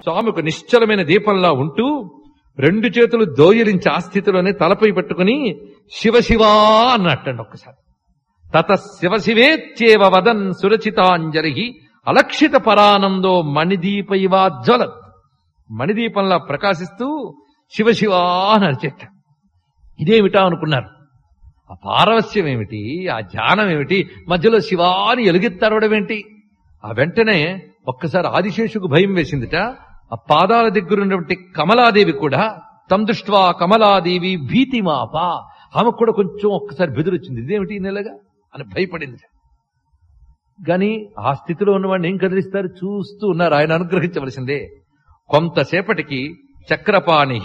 స్వామి ఒక నిశ్చలమైన దీపంలా ఉంటూ రెండు చేతులు దోయలించి ఆ స్థితిలోనే తలపై పెట్టుకుని శివ శివా అన్నట్టండి ఒక్కసారి తత శివ శివేచ్చేవ వదన్ సురచితాంజలి అలక్షిత పరానందో మణిదీపైవాజ్వలత్ మణిదీపంలా ప్రకాశిస్తూ శివ శివా అని అరిచేట ఇదేమిటా అనుకున్నారు ఆ పారవస్యం ఏమిటి ఆ ధ్యానం ఏమిటి మధ్యలో శివాని ఎలుగెత్తరవడం ఏంటి ఆ వెంటనే ఒక్కసారి ఆదిశేషుకు భయం వేసిందిట ఆ పాదాల దగ్గర ఉన్నటువంటి కమలాదేవి కూడా తం దృష్ట్వా కమలాదేవి భీతిమాప ఆమెకు కూడా కొంచెం ఒక్కసారి బెదిరొచ్చింది ఇదేమిటి ఈ నెలగా అని భయపడింది గాని ఆ స్థితిలో ఉన్నవాడిని ఏం కదిలిస్తారు చూస్తూ ఉన్నారు ఆయన అనుగ్రహించవలసిందే కొంతసేపటికి చక్రపాణి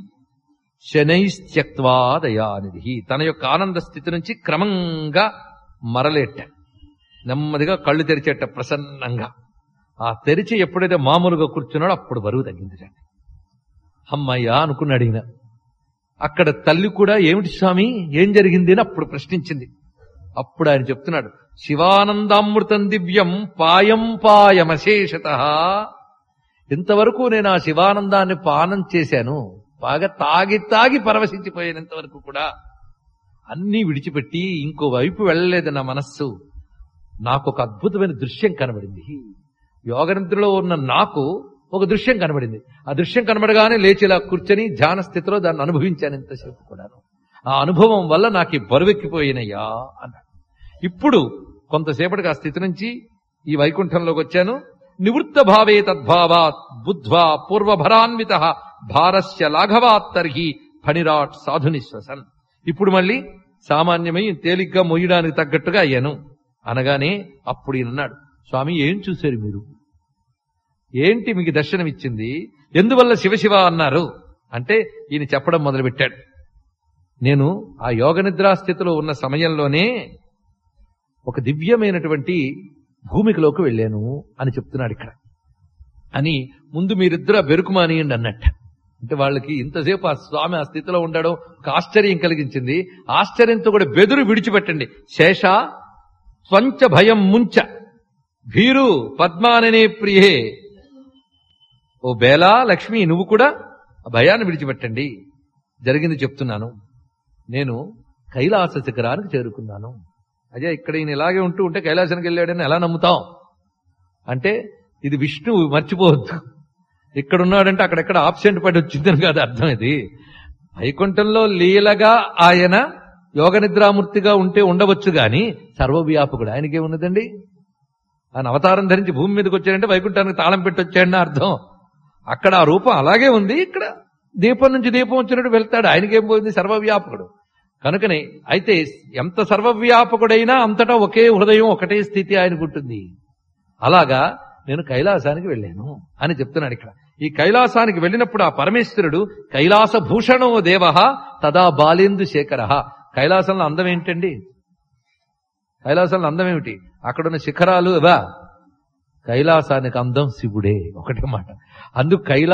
శనైస్త్యక్వా దయానిధి తన యొక్క ఆనంద స్థితి నుంచి క్రమంగా మరలేట నెమ్మదిగా కళ్ళు తెరిచేట ప్రసన్నంగా ఆ తెరిచి ఎప్పుడైతే మామూలుగా కూర్చున్నాడో అప్పుడు బరువు తగ్గింది అమ్మయ్యా అనుకున్నాడు ఈయన అక్కడ తల్లి కూడా ఏమిటి స్వామి ఏం జరిగింది అని అప్పుడు ప్రశ్నించింది అప్పుడు ఆయన చెప్తున్నాడు శివానందామృతం దివ్యం పాయం పాయమశేషత ఇంతవరకు నేను ఆ శివానందాన్ని పానం చేశాను బాగా తాగి తాగి పరవశించిపోయాను ఇంతవరకు కూడా అన్నీ విడిచిపెట్టి ఇంకో వైపు వెళ్ళలేదు నా మనస్సు నాకు ఒక అద్భుతమైన దృశ్యం కనబడింది యోగనిద్రలో ఉన్న నాకు ఒక దృశ్యం కనబడింది ఆ దృశ్యం కనబడగానే లేచి ఇలా కూర్చొని ధ్యాన స్థితిలో దాన్ని అనుభవించాను ఇంతసేపు కూడాను ఆ అనుభవం వల్ల నాకు ఈ బరువెక్కిపోయినయ్యా అన్నాడు ఇప్పుడు కొంతసేపటికి ఆ స్థితి నుంచి ఈ వైకుంఠంలోకి వచ్చాను నివృత్త భావే తద్భావాత్ బుద్ధ్వా పూర్వభరాన్విత భారస్య లాఘవాత్ తర్హి ఫణిరాట్ సాధునిశ్వసన్ ఇప్పుడు మళ్ళీ సామాన్యమై తేలిగ్గా మొయ్యడానికి తగ్గట్టుగా అయ్యాను అనగానే అప్పుడు ఈయన అన్నాడు స్వామి ఏం చూశారు మీరు ఏంటి మీకు దర్శనమిచ్చింది ఎందువల్ల శివశివ అన్నారు అంటే ఈయన చెప్పడం మొదలుపెట్టాడు నేను ఆ యోగ నిద్రా స్థితిలో ఉన్న సమయంలోనే ఒక దివ్యమైనటువంటి భూమికలోకి వెళ్ళాను అని చెప్తున్నాడు ఇక్కడ అని ముందు మీరిద్దరు బెరుకుమానియండి అన్నట్ట అంటే వాళ్ళకి ఇంతసేపు ఆ స్వామి ఆ స్థితిలో ఉండడం ఒక ఆశ్చర్యం కలిగించింది ఆశ్చర్యంతో కూడా బెదురు విడిచిపెట్టండి శేష స్వంచ భయం ముంచ భీరు పద్మాననే ప్రియే ఓ బేలా లక్ష్మి నువ్వు కూడా ఆ భయాన్ని విడిచిపెట్టండి జరిగింది చెప్తున్నాను నేను కైలాస శిఖరానికి చేరుకున్నాను అదే ఇక్కడ ఈయన ఇలాగే ఉంటూ ఉంటే కైలాసానికి వెళ్ళాడని ఎలా నమ్ముతాం అంటే ఇది విష్ణువు మర్చిపోవద్దు ఇక్కడ ఉన్నాడంటే అక్కడెక్కడ ఆబ్సెంట్ పడి వచ్చిందని కాదు అర్థం ఇది వైకుంఠంలో లీలగా ఆయన యోగ నిద్రామూర్తిగా ఉంటే ఉండవచ్చు గాని సర్వవ్యాపకుడు ఆయనకేమున్నదండి ఆయన అవతారం ధరించి భూమి మీదకి వచ్చాడంటే వైకుంఠానికి తాళం పెట్టి వచ్చాడని అర్థం అక్కడ ఆ రూపం అలాగే ఉంది ఇక్కడ దీపం నుంచి దీపం వచ్చినట్టు వెళ్తాడు ఆయనకేం పోయింది సర్వవ్యాపకుడు కనుకనే అయితే ఎంత సర్వవ్యాపకుడైనా అంతటా ఒకే హృదయం ఒకటే స్థితి ఆయనకుంటుంది అలాగా నేను కైలాసానికి వెళ్ళాను అని చెప్తున్నాడు ఇక్కడ ఈ కైలాసానికి వెళ్ళినప్పుడు ఆ పరమేశ్వరుడు కైలాస భూషణో దేవ తదా బాలేందు శేఖర కైలాసంలో అందం ఏంటండి కైలాసంలో అందం ఏమిటి అక్కడున్న శిఖరాలు ఇవా కైలాసానికి అందం శివుడే ఒకటే మాట అందుకు కైలా